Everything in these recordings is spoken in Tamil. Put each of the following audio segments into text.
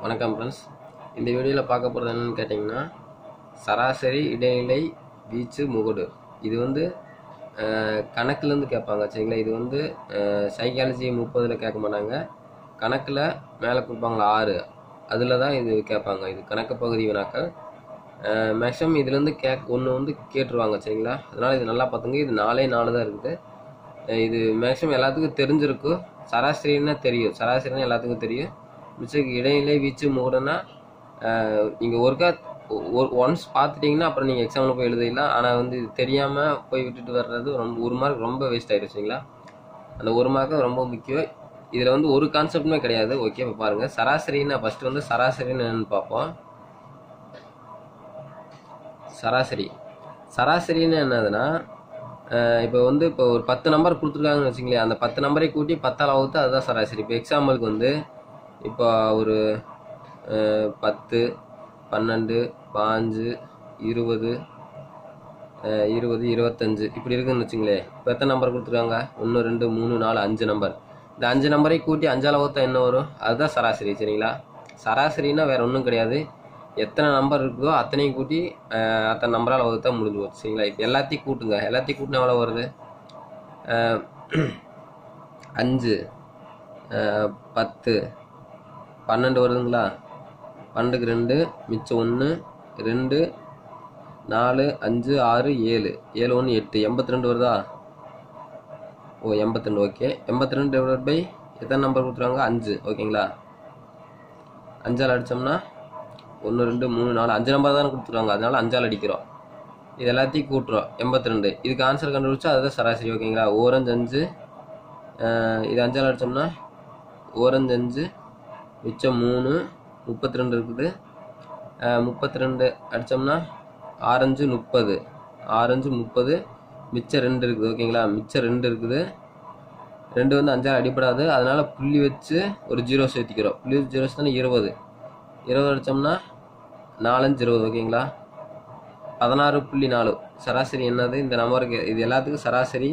வணக்கம் ஃப்ரெண்ட்ஸ் இந்த வீடியோவில் பார்க்க போகிறது என்னன்னு கேட்டிங்கன்னா சராசரி இடைநிலை வீச்சு முகடு இது வந்து அஹ், கணக்குலேருந்து கேட்பாங்க சரிங்களா இது வந்து சைக்காலஜி முப்பதில் கேட்க மாட்டாங்க கணக்கில் மேலே கொடுப்பாங்களா ஆறு அதில் தான் இது கேட்பாங்க இது கணக்கு பகுதி வினாக்கள் மேக்ஸிமம் இதுலேருந்து கே ஒன்று வந்து கேட்டுருவாங்க சரிங்களா அதனால் இது நல்லா பார்த்துங்க இது நாலே நாலு தான் இருக்குது அஹ் இது மேக்ஸிமம் எல்லாத்துக்கும் தெரிஞ்சிருக்கும் சராசரின்னா தெரியும் சராசரின்னா எல்லாத்துக்கும் தெரியும் மிச்சம் இடைநிலை வீச்சு மூடனா நீங்கள் ஒருக்கா ஒரு ஒன்ஸ் பார்த்துட்டிங்கன்னா அப்புறம் நீங்கள் எக்ஸாமில் போய் எழுதிடலாம் ஆனால் வந்து இது தெரியாமல் போய் விட்டுட்டு வர்றது ரொம்ப ஒரு மார்க் ரொம்ப வேஸ்ட் ஆயிடுச்சுங்களா அந்த ஒரு மார்க்கு ரொம்ப முக்கியம் இதில் வந்து ஒரு கான்செப்டுமே கிடையாது ஓகே இப்போ பாருங்கள் சராசரின்னா ஃபஸ்ட்டு வந்து சராசரின்னு என்னன்னு பார்ப்போம் சராசரி சராசரின்னு என்னதுன்னா இப்போ வந்து இப்போ ஒரு பத்து நம்பர் கொடுத்துருக்காங்கன்னு வச்சுங்களேன் அந்த பத்து நம்பரை கூட்டி பத்தால் வகுத்து அதுதான் சராசரி இப்போ எக்ஸாம்பிளுக்கு வந்து இப்போ ஒரு அஹ், பத்து பன்னெண்டு பாஞ்சு இருபது அஹ், இருபது இருபத்தஞ்சு இப்படி இருக்குன்னு வச்சுங்களேன் இப்போ எத்தனை நம்பர் கொடுத்துருக்காங்க ஒன்று ரெண்டு மூணு நாலு அஞ்சு நம்பர் இந்த அஞ்சு நம்பரை கூட்டி அஞ்சால் வகுத்தா என்ன வரும் அதுதான் சராசரி சரிங்களா சராசரின்னா வேற ஒன்றும் கிடையாது எத்தனை நம்பர் இருக்குதோ அத்தனையும் கூட்டி அஹ், அத்தனை நம்பரால் வகுத்தா முடிஞ்சு போச்சு சரிங்களா இப்போ எல்லாத்தையும் கூட்டுங்க எல்லாத்தையும் கூட்டினா எவ்வளோ வருது அஹ், அஞ்சு அஹ், பத்து பன்னெண்டு வருதுங்களா பன்னெண்டுக்கு ரெண்டு மிச்சம் ஒன்று ரெண்டு நாலு அஞ்சு ஆறு ஏழு ஏழு ஒன்று எட்டு எண்பத்தி ரெண்டு வருதா ஓ எண்பத்தி ரெண்டு ஓகே எண்பத்தி ரெண்டு டிவைட் பை எத்தனை நம்பர் கொடுத்துருவாங்க அஞ்சு ஓகேங்களா அஞ்சால் அடித்தோம்னா ஒன்று ரெண்டு மூணு நாலு அஞ்சு நம்பர் தானே கொடுத்துருவாங்க அதனால அஞ்சால் அடிக்கிறோம் இது எல்லாத்தையும் கூட்டுறோம் எண்பத்தி ரெண்டு இதுக்கு ஆன்சர் கண்டுபிடிச்சா அதுதான் சராசரி ஓகேங்களா ஓரஞ்சு அஞ்சு அஹ், இது அஞ்சால் அடித்தோம்னா ஓரஞ்சு அஞ்சு மிச்சம் மூணு முப்பத்தி ரெண்டு இருக்குது முப்பத்தி ரெண்டு அடித்தோம்னா ஆரஞ்சு முப்பது ஆரஞ்சு முப்பது மிச்சம் ரெண்டு இருக்குது ஓகேங்களா மிச்சம் ரெண்டு இருக்குது ரெண்டு வந்து அஞ்சாறு அடிப்படாது அதனால புள்ளி வச்சு ஒரு ஜீரோ சேர்த்திக்கிறோம் புள்ளி வச்சு ஜீரோ சேர்த்தா இருபது இருபது அடித்தோம்னா நாலஞ்சு இருபது ஓகேங்களா பதினாறு புள்ளி நாலு சராசரி என்னது இந்த நம்பருக்கு இது எல்லாத்துக்கும் சராசரி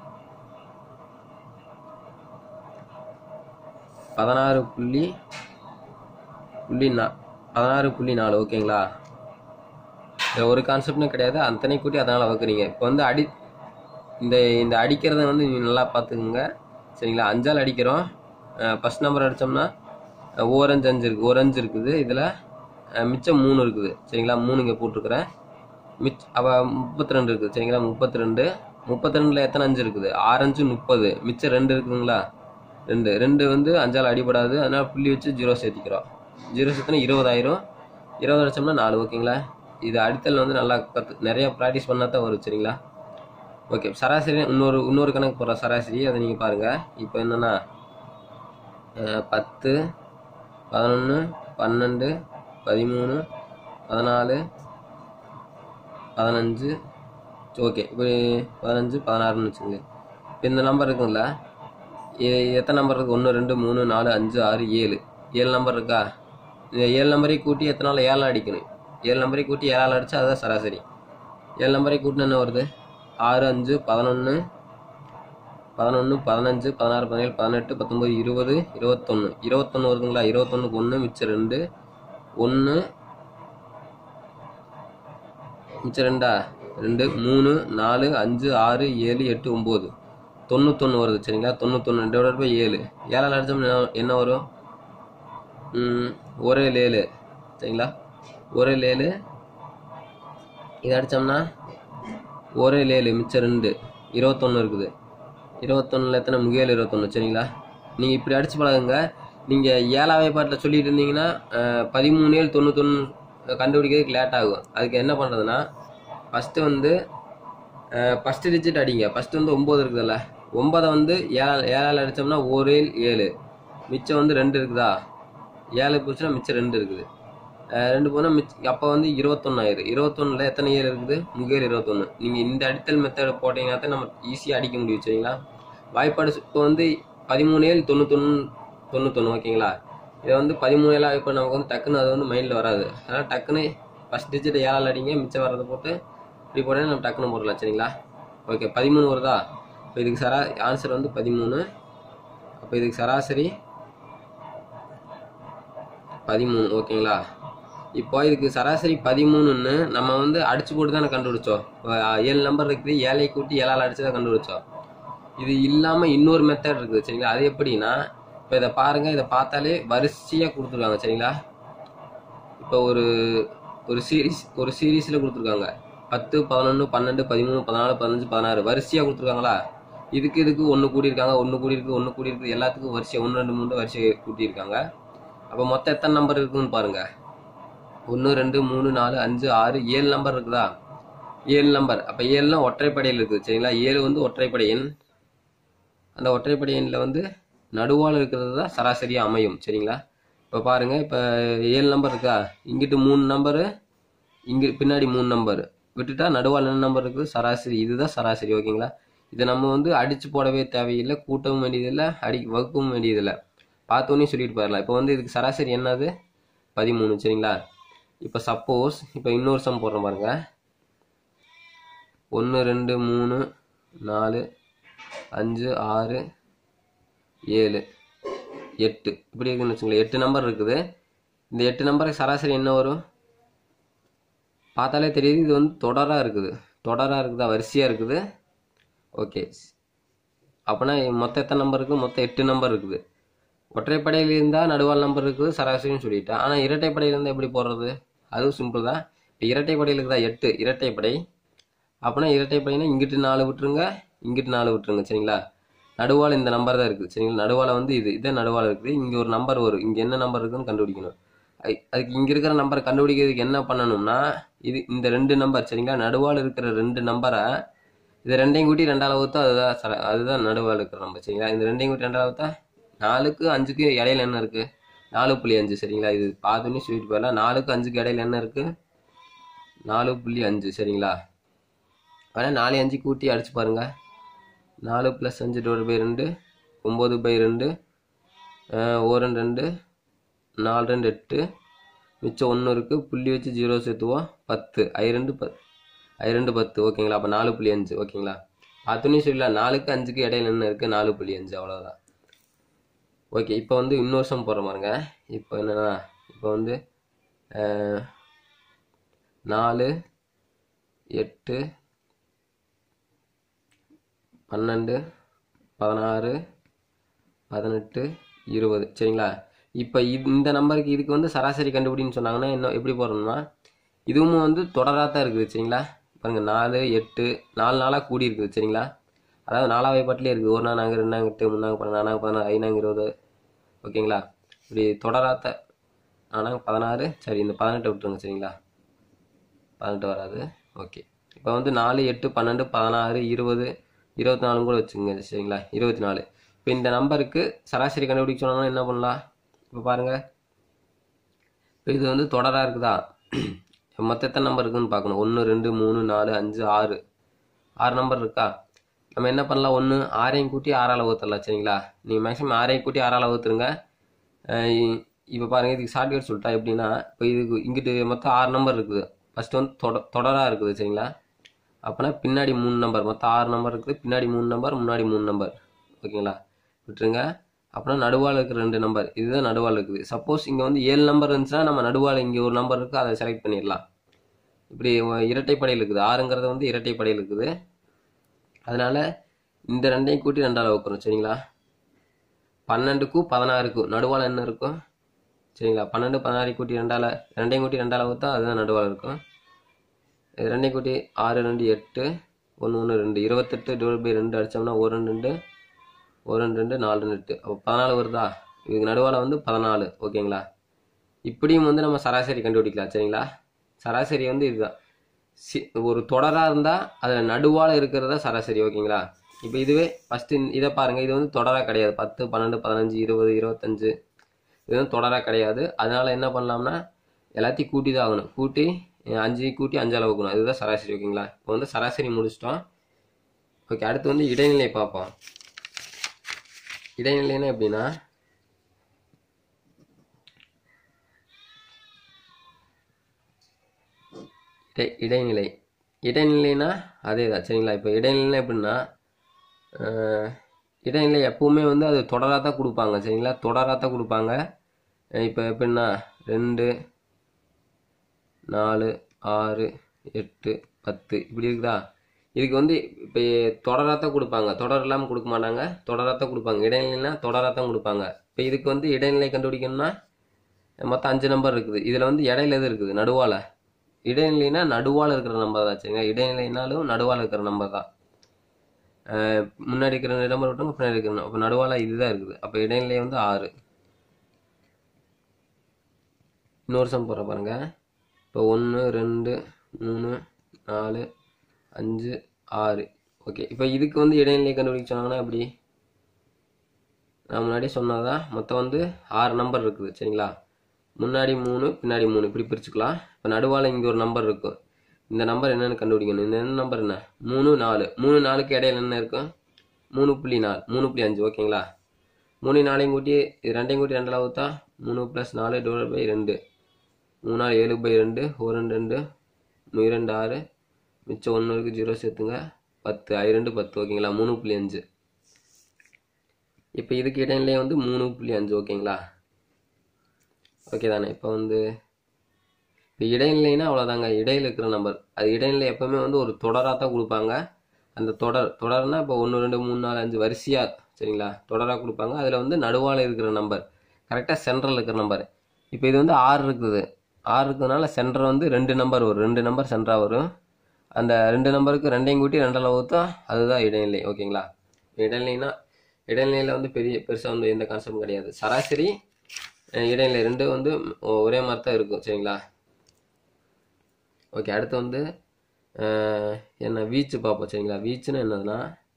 பதினாறு புள்ளி புள்ளி நா பதினாறு புள்ளி நாலு ஓகேங்களா இதில் ஒரு கான்செப்டும் கிடையாது அத்தனை கூட்டி அதனால் வகுக்கிறீங்க இப்போ வந்து அடி இந்த இந்த அடிக்கிறத வந்து நீங்க நல்லா பார்த்துக்குங்க சரிங்களா அஞ்சால் அடிக்கிறோம் ஃபஸ்ட் நம்பர் அடித்தோம்னா ஓரஞ்சு அஞ்சு இருக்குது ஓரஞ்சு இருக்குது இதில் மிச்சம் மூணு இருக்குது சரிங்களா மூணு இங்கே போட்டிருக்கிறேன் மிச் அவ முப்பத்தி ரெண்டு இருக்குது சரிங்களா முப்பத்தி ரெண்டு முப்பத்தி ரெண்டில் எத்தனை அஞ்சு இருக்குது ஆரஞ்சு முப்பது மிச்சம் ரெண்டு இருக்குதுங்களா ரெண்டு ரெண்டு வந்து அஞ்சால் அடிபடாது அதனால புள்ளி வச்சு ஜீரோ சேர்த்திக்கிறோம் ஜீரோ சேர்த்தனா இருபதாயிரம் இருபது அடிச்சோம்னா நாலு ஓகேங்களா இது அடித்தல் வந்து நல்லா கற்று நிறைய ப்ராக்டிஸ் பண்ணால் தான் வரும் சரிங்களா ஓகே சராசரி இன்னொரு இன்னொரு கணக்கு போடுற சராசரி அதை நீங்கள் பாருங்கள் இப்போ என்னென்னா பத்து பதினொன்று பன்னெண்டு பதிமூணு பதினாலு பதினஞ்சு ஓகே இப்போ பதினஞ்சு பதினாறுன்னு வச்சுங்க இப்போ இந்த நம்பர் இருக்குங்களா இது எத்தனை நம்பர் இருக்குது ஒன்று ரெண்டு மூணு நாலு அஞ்சு ஆறு ஏழு ஏழு நம்பர் இருக்கா இந்த ஏழு நம்பரையும் கூட்டி எத்தனை நாள் ஏழால் அடிக்கணும் ஏழு நம்பரையும் கூட்டி ஏழால் அடித்தா அதுதான் சராசரி ஏழு நம்பரையும் கூட்டினா என்ன வருது ஆறு அஞ்சு பதினொன்று பதினொன்று பதினஞ்சு பதினாறு பதினேழு பதினெட்டு பத்தொம்பது இருபது இருபத்தொன்று இருபத்தொன்று வருதுங்களா இருபத்தொன்னுக்கு ஒன்று மிச்சம் ரெண்டு ஒன்று மிச்சம் ரெண்டா ரெண்டு மூணு நாலு அஞ்சு ஆறு ஏழு எட்டு ஒம்பது தொண்ணூத்தொன்று வருது சரிங்களா தொண்ணூத்தொன்று டிவைட் பை ஏழு ஏழால் அடித்தோம்னா என்ன- என்ன வரும் ம், ஒரே ஏழு சரிங்களா ஒரே ஏழு இது அடித்தோம்னா ஒரே ஏழு மிச்சம் ரெண்டு இருபத்தொன்று இருக்குது இருபத்தொன்னில் எத்தனை முகேழு இருபத்தொன்று சரிங்களா நீங்கள் இப்படி அடிச்சு பழகுங்க நீங்கள் ஏழாவே பாட்டில் சொல்லிட்டு இருந்தீங்கன்னா அஹ், பதிமூணு ஏழு தொண்ணூத்தொன்று கண்டுபிடிக்கிறதுக்கு லேட் ஆகும் அதுக்கு என்ன பண்ணுறதுன்னா ஃபஸ்ட்டு வந்து ஃபஸ்ட்டு டிஜிட் அடிங்க ஃபஸ்ட்டு வந்து ஒம்பது இருக்குதுல்ல ஒன்பதை வந்து ஏழால் ஏழால் அடித்தோம்னா ஒரு ஏழு ஏழு மிச்சம் வந்து ரெண்டு இருக்குதா ஏழு போச்சுன்னா மிச்சம் ரெண்டு இருக்குது அஹ் ரெண்டு போனால் மிச்ச அப்போ வந்து இருபத்தொன்று ஆயிரும் இருபத்தொன்னில் எத்தனை ஏழு இருக்குது முகேல் இருபத்தொன்று நீங்கள் இந்த அடித்தல் மெத்தட் போட்டிங்கன்னா தான் நம்ம ஈஸியாக அடிக்க முடியும் சரிங்களா வாய்ப்பாடு இப்போ வந்து பதிமூணு ஏழு தொண்ணூத்தொன்று தொண்ணூத்தொன்று ஓகேங்களா இதை வந்து பதிமூணு ஏழாக இப்போ நமக்கு வந்து டக்குன்னு அது வந்து மைண்டில் வராது அதனால் டக்குன்னு ஃபஸ்ட் டிஜிட் ஏழால் அடிங்க மிச்சம் வரதை போட்டு இப்படி போட்டேன்னா நம்ம டக்குன்னு போடலாம் சரிங்களா ஓகே பதிமூணு வருதா இப்போ இதுக்கு சரா ஆன்சர் வந்து பதிமூணு அப்போ இதுக்கு சராசரி பதிமூணு ஓகேங்களா இப்போ இதுக்கு சராசரி பதிமூணுன்னு நம்ம வந்து அடிச்சு போட்டு தானே கண்டுபிடிச்சோம் இப்போ, ஏழு நம்பர் இருக்குது ஏழை கூட்டி ஏழால் அடிச்சு தான் கண்டுபிடிச்சோம் இது இல்லாமல் இன்னொரு மெத்தட் இருக்குது சரிங்களா அது எப்படின்னா இப்போ இதை பாருங்கள் இதை பார்த்தாலே வரிசையாக கொடுத்துருக்காங்க சரிங்களா இப்போ ஒரு ஒரு சீரிஸ் ஒரு சீரீஸில் கொடுத்துருக்காங்க பத்து பதினொன்று பன்னெண்டு பதிமூணு பதினாலு பதினஞ்சு பதினாறு வரிசையாக கொடுத்துருக்காங்களா இதுக்கு இதுக்கு ஒன்று கூட்டியிருக்காங்க ஒன்று கூடியிருக்கு ஒன்று கூடியிருக்கு எல்லாத்துக்கும் வரிசை ஒன்று ரெண்டு மூணு வரிசை கூட்டியிருக்காங்க அப்போ மொத்தம் எத்தனை நம்பர் இருக்குன்னு பாருங்க ஒன்று ரெண்டு மூணு நாலு அஞ்சு ஆறு ஏழு நம்பர் இருக்குதா ஏழு நம்பர் அப்போ ஏழுலாம் ஒற்றைப்படையில் இருக்குது சரிங்களா ஏழு வந்து ஒற்றைப்படை எண் அந்த ஒற்றைப்படை எண்ணில் வந்து நடுவால் இருக்கிறது தான் சராசரியாக அமையும் சரிங்களா இப்போ பாருங்க இப்போ ஏழு நம்பர் இருக்கா இங்கிட்டு மூணு நம்பரு இங்கே பின்னாடி மூணு நம்பர் விட்டுட்டா நடுவால் என்ன நம்பர் இருக்குது சராசரி இதுதான் சராசரி ஓகேங்களா இதை நம்ம வந்து அடித்து போடவே தேவையில்லை கூட்டவும் வேண்டியதில்லை அடி வகுக்கவும் வேண்டியதில்லை பார்த்தோன்னே சொல்லிட்டு போயிடலாம் இப்போ வந்து இதுக்கு சராசரி என்னது பதிமூணு சரிங்களா இப்போ சப்போஸ் இப்போ இன்னொரு சம் போடுறோம் பாருங்க ஒன்று ரெண்டு மூணு நாலு அஞ்சு ஆறு ஏழு எட்டு இப்படி இருக்குன்னு வச்சுங்களேன் எட்டு நம்பர் இருக்குது இந்த எட்டு நம்பருக்கு சராசரி என்ன வரும் பார்த்தாலே தெரியுது இது வந்து தொடராக இருக்குது தொடராக இருக்குதா வரிசையாக இருக்குது ஓகே அப்போனா மொத்தம் எத்தனை நம்பர் இருக்குது மொத்தம் எட்டு நம்பர் இருக்குது ஒற்றைப்படையில் இருந்தால் நடுவால் நம்பர் இருக்குது சராசரின்னு சொல்லிட்டேன் ஆனால் இரட்டைப்படையில் இருந்தால் எப்படி போடுறது அதுவும் சிம்பிள் தான் இப்போ இரட்டைப்படையில் இருக்குதா எட்டு இரட்டைப்படை அப்போனா இரட்டைப்படைனா இங்கிட்டு நாலு விட்டுருங்க இங்கிட்டு நாலு விட்டுருங்க சரிங்களா நடுவால் இந்த நம்பர் தான் இருக்குது சரிங்களா நடுவால் வந்து இது இதான் நடுவால் இருக்குது இங்கே ஒரு நம்பர் வரும் இங்கே என்ன நம்பர் இருக்குன்னு கண்டுபிடிக்கணும் அது- அதுக்கு இங்கே இருக்கிற நம்பரை கண்டுபிடிக்கிறதுக்கு என்ன பண்ணணும்னா இது இந்த ரெண்டு நம்பர் சரிங்களா நடுவால் இருக்கிற ரெண்டு நம்பரை இது ரெண்டையும் கூட்டி ரெண்டாவது வகுத்தா அதுதான் சர- அதுதான் நடுவால் இருக்கிற நம்பர் சரிங்களா இந்த ரெண்டையும் கூட்டி ரெண்டாவது வகுத்தா நாலுக்கு அஞ்சுக்கு இடையில என்ன இருக்கு நாலு புள்ளி அஞ்சு சரிங்களா இது பார்த்தோன்னே சொல்லிட்டு போயிடலாம் நாலுக்கு அஞ்சுக்கு இடையில என்ன இருக்கு நாலு புள்ளி அஞ்சு சரிங்களா ஆனால் நாலு அஞ்சு கூட்டி அடிச்சு பாருங்க நாலு ப்ளஸ் அஞ்சு டிவைட் பை ரெண்டு ஒம்பது பை ரெண்டு ஓ ரெண்டு ரெண்டு நாலு ரெண்டு எட்டு மிச்சம் ஒன்று இருக்குது புள்ளி வச்சு ஜீரோ சேர்த்துவோம் பத்து ஐ ரெண்டு பத் ஐ ரெண்டு பத்து ஓகேங்களா அப்போ நாலு புள்ளி அஞ்சு ஓகேங்களா பார்த்தோன்னே சொல்லலாம் நாலுக்கு அஞ்சுக்கு இடையில என்ன இருக்குது நாலு புள்ளி அஞ்சு அவ்வளோதான் ஓகே இப்போ வந்து இன்னொரு சம் போடுற பாருங்க இப்போ என்னன்னா இப்போ வந்து அஹ், நாலு எட்டு பன்னெண்டு பதினாறு பதினெட்டு இருபது சரிங்களா இப்போ இது இந்த நம்பருக்கு இதுக்கு வந்து சராசரி கண்டுபிடின்னு சொன்னாங்கன்னா என்ன எப்படி போடணும்னா இதுவும் வந்து தொடராக தான் இருக்குது சரிங்களா பாருங்க நாலு எட்டு நாலு நாளாக கூடி இருக்குது சரிங்களா அதாவது நாலாவது பாட்டிலே இருக்குது ஒரு நாள் நாங்கள் ரெண்டு நாங்கள் எட்டு மூணு நாங்கள் பன்னெண்டு நாங்கள் பதினாறு ஐநாங்க இருபது ஓகேங்களா இப்படி தொடராத்த நானாங்க பதினாறு சரி இந்த பதினெட்டை விட்டுருங்க சரிங்களா பதினெட்டு வராது ஓகே இப்போ வந்து நாலு எட்டு பன்னெண்டு பதினாறு இருபது இருபத்தி நாலும் கூட வச்சுங்க சரிங்களா இருபத்தி நாலு இப்போ இந்த நம்பருக்கு சராசரி கண்டுபிடிக்க சொன்னோம்னா என்ன பண்ணலாம் இப்போ பாருங்க இப்போ இது வந்து தொடராக இருக்குதா மொத்த எத்தனை நம்பர் இருக்குன்னு பார்க்கணும் ஒன்று ரெண்டு மூணு நாலு அஞ்சு ஆறு ஆறு நம்பர் இருக்கா நம்ம என்ன பண்ணலாம் ஒன்று ஆறையும் கூட்டி ஆறால் ஊற்றலாம் சரிங்களா நீங்கள் மேக்ஸிமம் ஆறையும் கூட்டி ஆறால் ஊற்றுருங்க இப்போ பாருங்க இதுக்கு ஷார்ட்கட் சொல்லிட்டா எப்படின்னா இப்போ இதுக்கு இங்கிட்டு மொத்தம் ஆறு நம்பர் இருக்குது ஃபர்ஸ்ட் வந்து தொட தொடராக இருக்குது சரிங்களா அப்போனா பின்னாடி மூணு நம்பர் மொத்தம் ஆறு நம்பர் இருக்குது பின்னாடி மூணு நம்பர் முன்னாடி மூணு நம்பர் ஓகேங்களா விட்டுருங்க அப்புறம் நடுவால் இருக்கிற ரெண்டு நம்பர் இதுதான் நடுவால் இருக்குது சப்போஸ் இங்கே வந்து ஏழு நம்பர் இருந்துச்சுன்னா நம்ம நடுவால் இங்கே ஒரு நம்பர் இருக்குது அதை செலக்ட் பண்ணிடலாம் இப்படி இரட்டைப்படையில் இருக்குது ஆறுங்கிறது வந்து இரட்டைப்படையில் இருக்குது அதனால இந்த ரெண்டையும் கூட்டி ரெண்டால் வைக்கிறோம் சரிங்களா பன்னெண்டுக்கும் பதினாறுக்கும் நடுவால் என்ன இருக்கும் சரிங்களா பன்னெண்டு பதினாறு கூட்டி ரெண்டால் ரெண்டையும் கூட்டி ரெண்டால் வகுத்தா அதுதான் நடுவால் இருக்கும் இது ரெண்டையும் கூட்டி ஆறு ரெண்டு எட்டு ஒன்று ஒன்று ரெண்டு இருபத்தெட்டு டிவைட் பை ரெண்டு அடித்தோம்னா ஒரு ரெண்டு ரெண்டு ஒரு ரெண்டு ரெண்டு நாலு ரெண்டு எட்டு அப்போ பதினாலு வருதா இதுக்கு நடுவால் வந்து பதினாலு ஓகேங்களா இப்படியும் வந்து நம்ம சராசரி கண்டுபிடிக்கலாம் சரிங்களா சராசரி வந்து இதுதான் சி ஒரு தொடராக இருந்தால் அதில் நடுவால் இருக்கிறதா சராசரி ஓகேங்களா இப்போ இதுவே ஃபஸ்ட்டு இதை பாருங்கள் இது வந்து தொடராக கிடையாது பத்து பன்னெண்டு பதினஞ்சு இருபது இருபத்தஞ்சு இது வந்து தொடராக கிடையாது அதனால் என்ன பண்ணலாம்னா எல்லாத்தையும் கூட்டி தான் ஆகணும் கூட்டி அஹ், அஞ்சு கூட்டி அஞ்சால் வைக்கணும் இதுதான் சராசரி ஓகேங்களா இப்போ வந்து சராசரி முடிச்சிட்டோம் ஓகே அடுத்து வந்து இடைநிலை பார்ப்போம் இடைநிலைன்னா எப்படின்னா இடை இடைநிலை இடைநிலைனா அதே தான் சரிங்களா இப்போ இடைநிலைனா எப்படின்னா அஹ், இடைநிலை எப்பவுமே வந்து அது தொடராக தான் கொடுப்பாங்க சரிங்களா தொடராக தான் கொடுப்பாங்க அஹ் இப்போ எப்படின்னா ரெண்டு நாலு ஆறு எட்டு பத்து இப்படி இருக்குதா இதுக்கு வந்து இப்போ தொடராத்தான் கொடுப்பாங்க தொடர் இல்லாமல் கொடுக்க மாட்டாங்க தொடராத்தான் கொடுப்பாங்க இடைநிலைனா தொடராத்தான் கொடுப்பாங்க இப்போ இதுக்கு வந்து இடைநிலை கண்டுபிடிக்கணும்னா மொத்தம் அஞ்சு நம்பர் இருக்குது இதில் வந்து இடையில எது இருக்குது நடுவால இடைநிலைனா நடுவால இருக்கிற நம்பர் தான் சரிங்க இடைநிலைனாலும் நடுவால இருக்கிற நம்பர் தான் அஹ் முன்னாடி இருக்கிற நம்பர் விட்டவங்க பின்னாடி இருக்கிற அப்போ நடுவால இதுதான் இருக்குது அப்போ இடைநிலை வந்து ஆறு இன்னொரு சம் போடுற பாருங்க இப்போ ஒன்று ரெண்டு மூணு நாலு அஞ்சு ஆறு ஓகே இப்போ இதுக்கு வந்து இடைநிலை கண்டுபிடிக்க சொன்னாங்கன்னா எப்படி நான் முன்னாடி சொன்னதான் மொத்தம் வந்து ஆறு நம்பர் இருக்குது சரிங்களா முன்னாடி மூணு பின்னாடி மூணு இப்படி பிரிச்சுக்கலாம் இப்போ நடுவால் இங்கே ஒரு நம்பர் இருக்கும் இந்த நம்பர் என்னன்னு கண்டுபிடிக்கணும் இந்த என்ன நம்பர் என்ன மூணு நாலு மூணு நாலுக்கு இடையில என்ன இருக்கும் மூணு புள்ளி நாலு மூணு புள்ளி அஞ்சு ஓகேங்களா மூணு நாலையும் கூட்டி இது ரெண்டையும் கூட்டி ரெண்டில் ஊற்றா மூணு ப்ளஸ் நாலு டிவைட் பை ரெண்டு மூணு நாலு ஏழு பை ரெண்டு ஒரு ரெண்டு ரெண்டு மூணு ரெண்டு ஆறு மிச்சம் ஒன்று இருக்குது ஜீரோ சேர்த்துங்க பத்து ஐ ரெண்டு பத்து ஓகேங்களா மூணு புள்ளி அஞ்சு இப்போ இதுக்கு இடையிலே வந்து மூணு புள்ளி அஞ்சு ஓகேங்களா ஓகே தானே இப்போ வந்து இப்போ இடைநிலைனா அவ்வளோதாங்க இடையில இருக்கிற நம்பர் அது இடைநிலை எப்பவுமே வந்து ஒரு தொடராக தான் கொடுப்பாங்க அந்த தொடர் தொடர்னா இப்போ ஒன்று ரெண்டு மூணு நாலு அஞ்சு வரிசையாக சரிங்களா தொடராக கொடுப்பாங்க அதில் வந்து நடுவால் இருக்கிற நம்பர் கரெக்டாக சென்ட்ரல் இருக்கிற நம்பர் இப்போ இது வந்து ஆறு இருக்குது ஆறு இருக்கிறதுனால சென்டர் வந்து ரெண்டு நம்பர் வரும் ரெண்டு நம்பர் சென்டராக வரும் அந்த ரெண்டு நம்பருக்கு ரெண்டையும் கூட்டி ரெண்டில் ஊற்றா அதுதான் இடைநிலை ஓகேங்களா இடைநிலைனா இடைநிலையில் வந்து பெரிய பெருசாக வந்து எந்த கான்செப்டும் கிடையாது சராசரி அஹ் இடைநிலை ரெண்டும் வந்து ஒ- ஒரே மாதிரி தான் இருக்கும் சரிங்களா ஓகே அடுத்து வந்து அஹ், என்ன வீச்சு பார்ப்போம் சரிங்களா வீச்சுன்னா என்னதுன்னா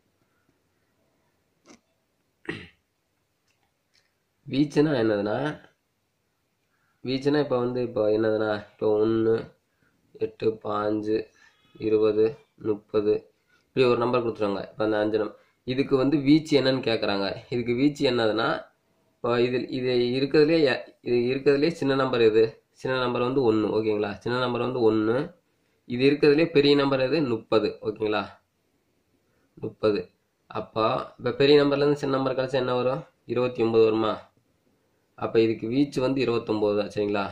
வீச்சுன்னா என்னதுன்னா வீச்சுன்னா இப்போ வந்து இப்போ என்னதுன்னா இப்போ ஒன்று எட்டு பாஞ்சு இருபது முப்பது இப்படி ஒரு நம்பர் கொடுத்துருவாங்க இப்போ அந்த அஞ்சு நம்பர் இதுக்கு வந்து வீச்சு என்னன்னு கேட்குறாங்க இதுக்கு வீச்சு என்னதுன்னா இப்போ இது இது இருக்கிறதுலே இது இருக்கிறதுலே சின்ன நம்பர் எது சின்ன நம்பர் வந்து ஒன்று ஓகேங்களா சின்ன நம்பர் வந்து ஒன்று இது இருக்கிறதுலே பெரிய நம்பர் எது முப்பது ஓகேங்களா முப்பது அப்போ இப்போ பெரிய நம்பர்லேருந்து சின்ன நம்பர் கழிச்சா என்ன வரும் இருபத்தி ஒம்பது வருமா அப்போ இதுக்கு வீச்சு வந்து இருபத்தொம்போது தான் சரிங்களா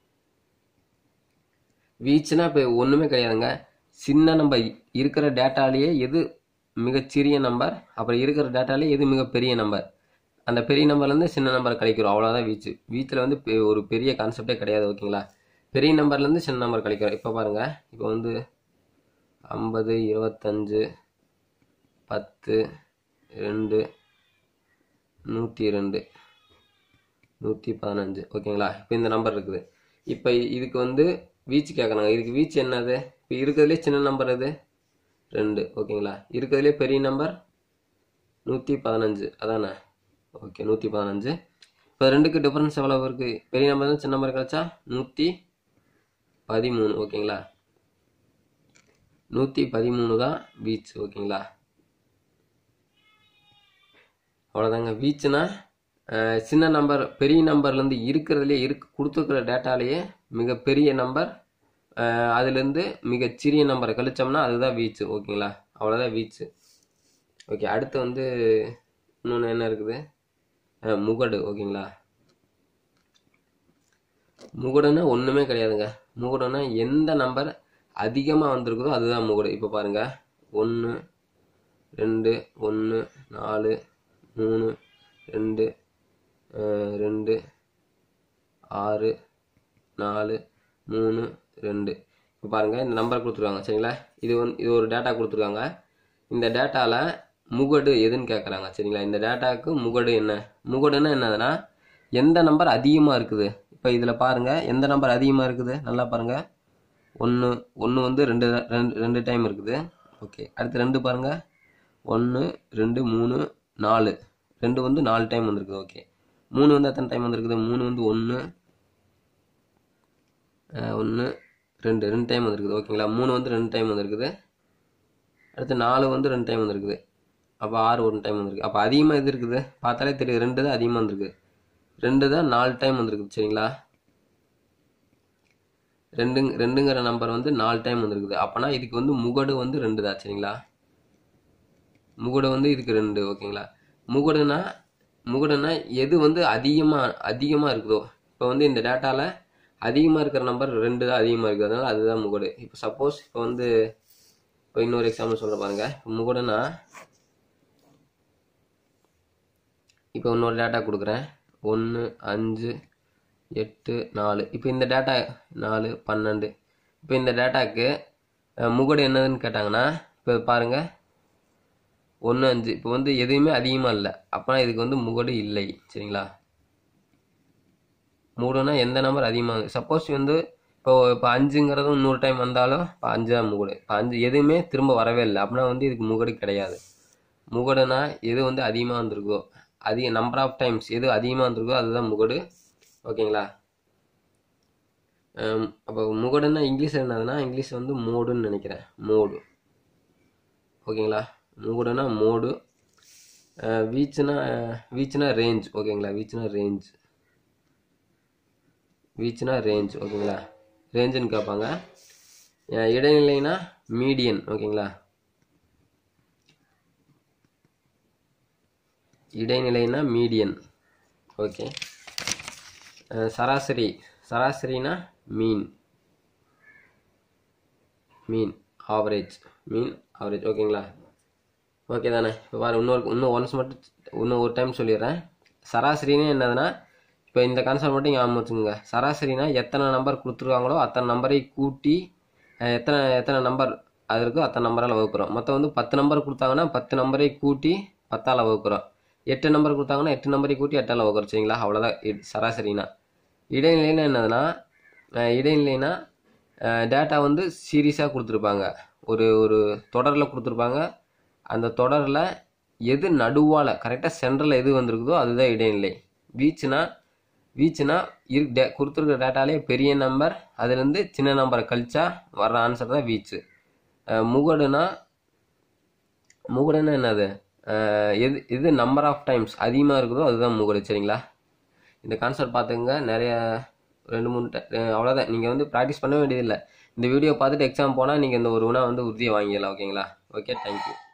வீச்சுனா இப்போ ஒன்றுமே கிடையாதுங்க சின்ன நம்பர் இருக்கிற டேட்டாலேயே எது மிகச்சிறிய நம்பர் அப்புறம் இருக்கிற டேட்டாலேயே எது மிகப்பெரிய நம்பர் அந்த பெரிய நம்பர்லேருந்து சின்ன நம்பர் கழிக்கிறோம் அவ்வளோதான் வீச்சு வீச்சில் வந்து பெ- ஒரு பெரிய கான்செப்டே கிடையாது ஓகேங்களா பெரிய நம்பர்லேருந்து சின்ன நம்பர் கழிக்கிறோம் இப்போ பாருங்கள் இப்போ வந்து ஐம்பது இருபத்தஞ்சு பத்து ரெண்டு நூற்றி ரெண்டு நூற்றி பதினஞ்சு ஓகேங்களா இப்போ இந்த நம்பர் இருக்குது இப்போ இதுக்கு வந்து வீச்சு கேட்குறாங்க இதுக்கு வீச்சு என்னது இப்போ இருக்கிறதுலே சின்ன நம்பர் எது ரெண்டு ஓகேங்களா இருக்கிறதுலே பெரிய நம்பர் நூற்றி பதினஞ்சு அதானே ஓகே நூற்றி பதினஞ்சு இப்போ ரெண்டுக்கு டிஃப்ரென்ஸ் எவ்வளோ இருக்குது பெரிய நம்பர் தான் சின்ன நம்பர் கிடச்சா நூற்றி பதிமூணு ஓகேங்களா நூற்றி பதிமூணு தான் வீச் ஓகேங்களா அவ்வளோதாங்க வீச்சுனா அஹ், சின்ன நம்பர் பெரிய நம்பர்லேருந்து இருக்கிறதுலே இருக்கு கொடுத்துருக்கிற டேட்டாலேயே மிகப்பெரிய நம்பர் அதுலேருந்து மிகச்சிறிய நம்பரை கழிச்சோம்னா அதுதான் வீச்சு ஓகேங்களா அவ்வளோதான் வீச்சு ஓகே அடுத்து வந்து இன்னொன்று என்ன இருக்குது அஹ், முகடு ஓகேங்களா முகடுன்னா ஒன்றுமே கிடையாதுங்க முகடுன்னா எந்த நம்பர் அதிகமாக வந்திருக்குதோ அதுதான் முகடு இப்போ பாருங்க ஒன்று ரெண்டு ஒன்று நாலு மூணு ரெண்டு அஹ், ரெண்டு ஆறு நாலு மூணு ரெண்டு இப்போ பாருங்கள் இந்த நம்பர் கொடுத்துருக்காங்க சரிங்களா இது வந்து இது ஒரு டேட்டா கொடுத்துருக்காங்க இந்த டேட்டாவில் முகடு எதுன்னு கேட்குறாங்க சரிங்களா இந்த டேட்டாவுக்கு முகடு என்ன முகடுன்னா என்னதுன்னா எந்த நம்பர் அதிகமாக இருக்குது இப்போ இதில் பாருங்கள் எந்த நம்பர் அதிகமாக இருக்குது நல்லா பாருங்கள் ஒன்று ஒன்று வந்து ரெண்டு ரெண்டு ரெண்டு டைம் இருக்குது ஓகே அடுத்து ரெண்டு பாருங்கள் ஒன்று ரெண்டு மூணு நாலு ரெண்டு வந்து நாலு டைம் வந்திருக்குது ஓகே மூணு வந்து எத்தனை டைம் வந்திருக்குது மூணு வந்து ஒன்று ஒன்று ரெண்டு ரெண்டு டைம் வந்திருக்குது ஓகேங்களா மூணு வந்து ரெண்டு டைம் வந்திருக்குது அடுத்து நாலு வந்து ரெண்டு டைம் வந்திருக்குது அப்போ ஆறு ஒரு டைம் வந்திருக்கு அப்போ அதிகமாக இது இருக்குது பார்த்தாலே தெரியுது ரெண்டு தான் அதிகமாக வந்திருக்கு ரெண்டு தான் நாலு டைம் வந்திருக்குது சரிங்களா ரெண்டு ரெண்டுங்கிற நம்பர் வந்து நாலு டைம் வந்திருக்குது அப்போனா இதுக்கு வந்து முகடு வந்து ரெண்டு தான் சரிங்களா முகடு வந்து இதுக்கு ரெண்டு ஓகேங்களா முகடுனா முகடுனா எது வந்து அதிகமாக அதிகமாக இருக்குதோ இப்போ வந்து இந்த டேட்டாவில் அதிகமாக இருக்கிற நம்பர் ரெண்டு தான் அதிகமாக இருக்குது அதனால அதுதான் முகடு இப்போ சப்போஸ் இப்போ வந்து இப்போ இன்னொரு எக்ஸாம்பிள் சொல்ல பாருங்க இப்போ முகடுனா இப்போ இன்னொரு டேட்டா கொடுக்குறேன் ஒன்று அஞ்சு எட்டு நாலு இப்போ இந்த டேட்டா நாலு பன்னெண்டு இப்போ இந்த டேட்டாக்கு அஹ், முகடு என்னதுன்னு கேட்டாங்கன்னா இப்போ பாருங்கள் ஒன்று அஞ்சு இப்போ வந்து எதுவுமே அதிகமாக இல்லை அப்போனா இதுக்கு வந்து முகடு இல்லை சரிங்களா மூடுனா எந்த நம்பர் அதிகமாக சப்போஸ் வந்து இப்போ இப்போ அஞ்சுங்கிறதும் இன்னொரு டைம் வந்தாலும் இப்போ அஞ்சு தான் முகடு இப்போ அஞ்சு எதுவுமே திரும்ப வரவே இல்லை அப்படின்னா வந்து இதுக்கு முகடு கிடையாது முகடுனா எது வந்து அதிகமாக வந்திருக்கோ அதிக நம்பர் ஆஃப் டைம்ஸ் எது அதிகமாக வந்திருக்கோ அதுதான் முகடு ஓகேங்களா ஹம், அப்போ முகடுன்னா இங்கிலீஷ் என்னதுன்னா இங்கிலீஷ் வந்து மோடுன்னு நினைக்கிறேன் மோடு ஓகேங்களா முகடுனா மோடு வீச்சுனா வீச்சுனா ரேஞ்ச் ஓகேங்களா வீச்சுனா ரேஞ்ச் வீச்சுனா ரேஞ்ச் ஓகேங்களா ரேஞ்சுன்னு கேட்பாங்க அஹ் இடைநிலைனா மீடியன் ஓகேங்களா இடைநிலைனா மீடியன் ஓகே அஹ் சராசரி சராசரினா mean mean average mean average ஓகேங்களா ஓகே தானே இப்போ பாரு இன்னொரு இன்னும் ஒன்ஸ் மட்டும் இன்னும் ஒரு டைம் சொல்லிடுறேன் சராசரின்னு என்னதுன்னா இப்போ இந்த கான்செப்ட் மட்டும் ஞாபகம் வச்சுக்கோங்க சராசரினா எத்தனை நம்பர் கொடுத்துருக்காங்களோ அத்தனை நம்பரை கூட்டி அஹ், எத்தனை எத்தனை நம்பர் அது இருக்கோ அத்தனை நம்பரால் வகுக்கிறோம் மொத்தம் வந்து பத்து நம்பர் கொடுத்தாங்கன்னா பத்து நம்பரை கூட்டி பத்தால் வகுக்கிறோம் எட்டு நம்பர் கொடுத்தாங்கன்னா எட்டு நம்பரை கூட்டி எட்டால் வகுக்கிறோம் சரிங்களா அவ்வளோதான் இ- சராசரினா இடைநிலைன்னா என்னதுன்னா அஹ், இடைநிலைனா டேட்டா வந்து சீரியஸாக கொடுத்துருப்பாங்க ஒரு ஒரு தொடரில் கொடுத்துருப்பாங்க அந்த தொடரில் எது நடுவால் கரெக்டாக சென்டரில் எது வந்திருக்குதோ அதுதான் இடைநிலை வீச்சுனா வீச்சுனா இரு டே கொடுத்துருக்க டேட்டாலே பெரிய நம்பர் அதுலேருந்து சின்ன நம்பரை கழிச்சா வர்ற ஆன்சர் தான் வீச்சு அஹ் முகடுனா முகடுனா என்னது அஹ் எது எது நம்பர் ஆஃப் டைம்ஸ் அதிகமாக இருக்குதோ அதுதான் முகடு சரிங்களா இந்த கான்செப்ட் பார்த்துங்க நிறைய ரெண்டு மூணு ti- அஹ் அவ்வளோதான் நீங்கள் வந்து ப்ராக்டிஸ் பண்ண வேண்டியதில்லை இந்த வீடியோ பார்த்துட்டு எக்ஸாம் போனால் நீங்கள் இந்த ஒரு வினா வந்து உறுதியை வாங்கிடலாம் ஓகேங்களா ஓகே தேங்க்யூ